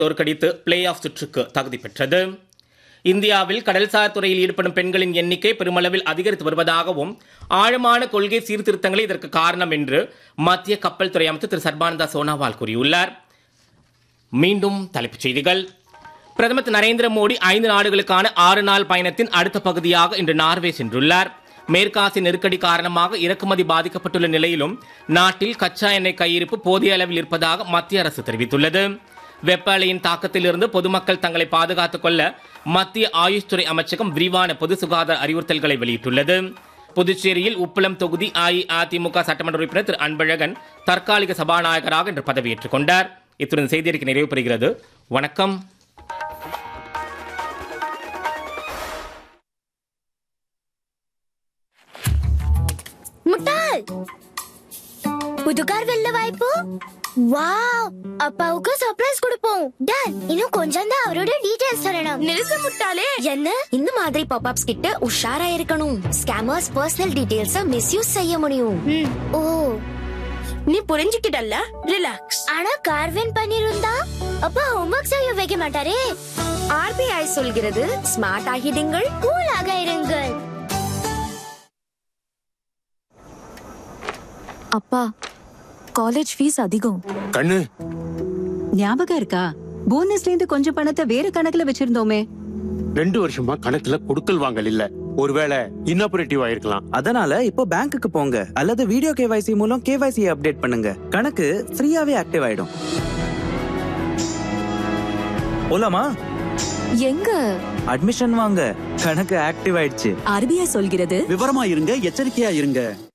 தோற்கடித்து play off சுற்றுக்கு தகுதி பெற்றது இந்தியாவில் கடல்சார் துறையில் ஈடுபடும் பெண்களின் எண்ணிக்கை பெருமளவில் அதிகரித்து வருவதாகவும் ஆழமான கொள்கை சீர்திருத்தங்களே இதற்கு காரணம் என்று மத்திய கப்பல் துறை அமைச்சர் திரு சர்பானந்தா சோனாவால் கூறியுள்ளார் மீண்டும் தலைப்புச் செய்திகள் பிரதமர் திரு நரேந்திர மோடி ஐந்து நாடுகளுக்கான ஆறு நாள் பயணத்தின் அடுத்த பகுதியாக இன்று நார்வே சென்றுள்ளார் மேற்காசிய நெருக்கடி காரணமாக இறக்குமதி பாதிக்கப்பட்டுள்ள நிலையிலும் நாட்டில் கச்சா எண்ணெய் கையிருப்பு போதிய அளவில் இருப்பதாக மத்திய அரசு தெரிவித்துள்ளது வெப்ப அலையின் தாக்கத்திலிருந்து பொதுமக்கள் தங்களை பாதுகாத்துக் கொள்ள மத்திய ஆயுஷ் துறை அமைச்சகம் விரிவான பொது சுகாதார அறிவுறுத்தல்களை வெளியிட்டுள்ளது புதுச்சேரியில் உப்பளம் தொகுதி அஇஅதிமுக சட்டமன்ற உறுப்பினர் திரு அன்பழகன் தற்காலிக சபாநாயகராக இன்று பதவியேற்றுக் கொண்டார் இத்துடன் செய்தியறிக்கை நிறைவு பெறுகிறது வணக்கம் முட்டாள் புது கார் வெல்ல வாய்ப்பு வாவ் அப்பாவுக்கு சர்ப்ரைஸ் கொடுப்போம் டன் இன்னும் கொஞ்சம் தான் அவரோட டீடைல்ஸ் சொல்லணும் நிறுத்து முட்டாளே என்ன இந்த மாதிரி பாப்அப்ஸ் கிட்ட உஷாரா இருக்கணும் ஸ்கேமர்ஸ் பர்சனல் டீடைல்ஸ் மிஸ்யூஸ் செய்ய முடியும் ம், ஓ நீ புரிஞ்சுக்கிட்டல்ல ரிலாக்ஸ் ஆனா கார் வின் பண்ணிருந்தா அப்பா ஹோம்வொர்க் செய்ய வைக்க மாட்டாரே ஆர்பிஐ சொல்கிறது ஸ்மார்ட் ஆகிடுங்கள் கூலாக இருங்கள் அப்பா காலேஜ் ஃபீஸ் அதிகம் கண்ணு ஞாபகம் இருக்கா போனஸ்ல இருந்து கொஞ்சம் பணத்தை வேற கணக்குல வச்சிருந்தோமே ரெண்டு வருஷமா கணக்குல கொடுக்கல் வாங்கல் இல்ல ஒருவேளை இன்னாபரேட்டிவ் ஆயிருக்கலாம் அதனால இப்போ பேங்க்குக்கு போங்க அல்லது வீடியோ கேவைசி மூலம் கேவைசி அப்டேட் பண்ணுங்க கணக்கு ஃப்ரீயாவே ஆக்டிவ் ஆயிடும் போலாமா எங்க அட்மிஷன் வாங்க கணக்கு ஆக்டிவ் ஆயிடுச்சு ஆர்பிஐ சொல்கிறது விவரமா இருங்க எச்சரிக்கையா இருங்க